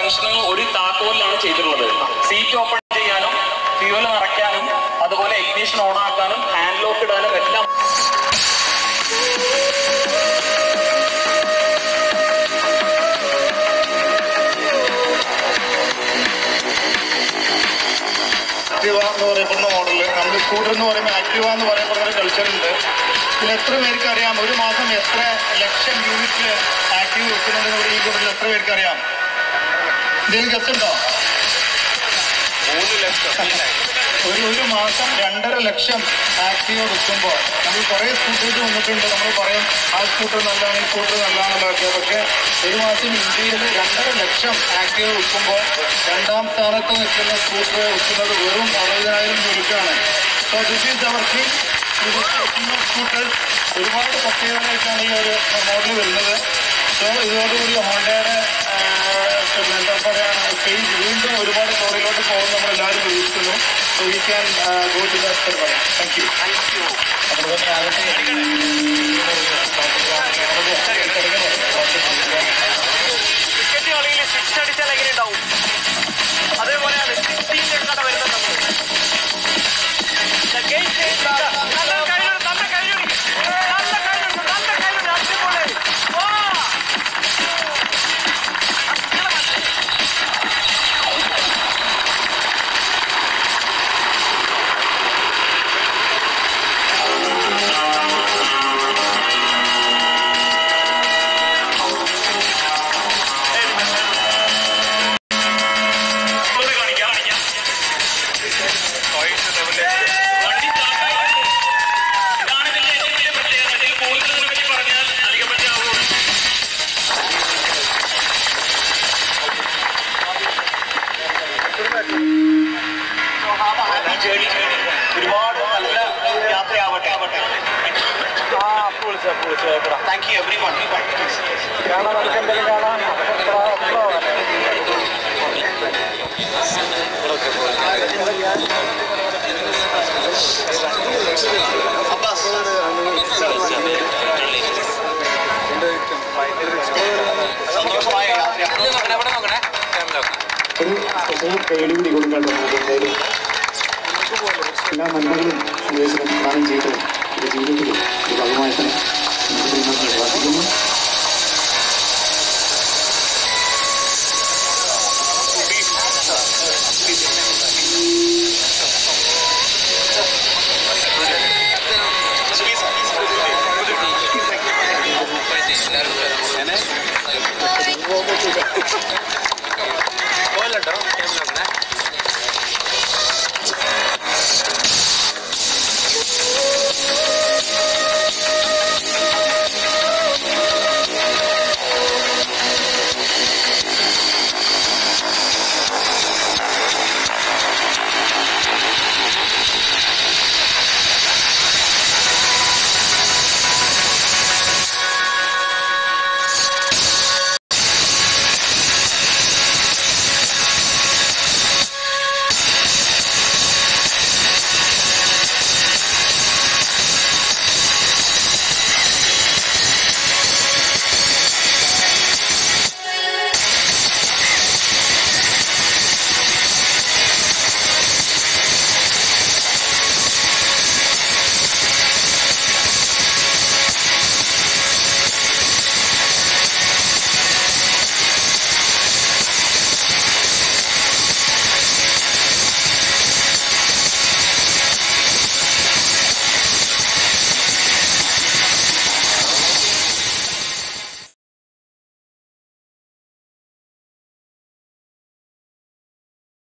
Functioning ഒരു താക്കോലിലാണ് ചെയ്തിട്ടുള്ളത് സീറ്റ് ഓപ്പൺ ചെയ്യാനും ഫ്യൂവൽ നിറയ്ക്കാനും അതുപോലെ ഇഗ്നിഷൻ ഓൺ ആക്കാനും ഹാൻഡ് ലോക്ക് ഇടാനും എല്ലാം ആക്ടിവ എന്ന് പറയപ്പെടുന്ന മോഡല് നമ്മൾ സ്കൂട്ടർ എന്ന് പറയുമ്പോൾ ആക്ടിവ എന്ന് പറയപ്പെടുന്ന ഒരു കൾച്ചർ ഉണ്ട് ഇതിൽ എത്ര പേർക്ക് അറിയാം ഒരു മാസം എത്ര ലക്ഷം യൂണിറ്റ് ആക്റ്റീവ് വെക്കുന്നുണ്ടെന്ന് കൂടി ഈ കൂട്ടത്തിൽ എത്ര പേർക്ക് അറിയാം എന്തെങ്കിലും ഗസ്റ്റുണ്ടോ മൂന്ന് ലക്ഷം ഒരു ഒരു മാസം രണ്ടര ലക്ഷം ആക്റ്റീവ് വെക്കുമ്പോൾ നമ്മൾ കുറേ സ്കൂട്ടേഴ്സ് വന്നിട്ടുണ്ട് നമ്മൾ പറയും ആ സ്കൂട്ടർ നല്ലതാണ് ഈ സ്കൂട്ടർ നല്ലതാണെന്നൊക്കെ പക്ഷേ ഒരു മാസം ഇന്ത്യയിൽ രണ്ടര ലക്ഷം ആക്റ്റീവ് വെക്കുമ്പോൾ രണ്ടാം സ്ഥാനത്ത് നിൽക്കുന്ന സ്കൂട്ടർ വെക്കുന്നത് വെറും അറുപതിനായിരം രൂപയ്ക്കാണ് so this is our thing scooter ഒരുപാട് പ്രത്യേകതയായിട്ടാണ് ഈ ഒരു മോഡൽ വരുന്നത് സോ ഇതോടുകൂടി ഹോണ്ടയുടെ എന്താ പറയുക പേജ് വീണ്ടും ഒരുപാട് പുറകിലോട്ട് പോകും നമ്മൾ എല്ലാവരും പ്രതീക്ഷിക്കുന്നു so we can go to the പറയാം താങ്ക് യു അതുപോലെ തന്നെ ആദ്യത്തെ ക്രിക്കറ്റ് കളിയിൽ സിക്സ് അടിച്ചാൽ എങ്ങനെ ഉണ്ടാവും അതേപോലെയാണ് സിക്സ്റ്റീൻ എടുത്താണ് വരുന്നത് നമ്മൾ The game changer. നല്ല കഴിവുണ്ട്, നല്ല കഴിവുണ്ട്. നല്ല കഴിവുണ്ട്, നല്ല കഴിവുണ്ട്. അടിപൊളി. വാ. ഒന്നുകൂടി കാണിക്കാം. വണ്ടി സ്റ്റാർട്ടായിട്ടുണ്ട്. ഇതാണ് ഇതിന്റെ ഏറ്റവും വലിയ പ്രത്യേകത. ഇതിൽ കൂടുതൽ ഇതിനെപ്പറ്റി പറഞ്ഞാൽ അധികപ്പറ്റി ആവുള്ളൂ. ഈ ജേണി ഒരുപാട് നല്ല യാത്രയാവട്ടെ താങ്ക് യു എവറി വൺ സന്തോഷമായ യാത്ര ഒരു സ്പെഷ്യൽ കൈയടി കൂടി കൊടുക്കേണ്ട എന്തായാലും എല്ലാ നന്മകളും വിവേചനം ദാനം ചെയ്ത് ഒരു ജീവിതത്തിൽ ഒരു അഭിമാനത്തിന് നമുക്ക് പ്രാർത്ഥിക്കുന്നു Please.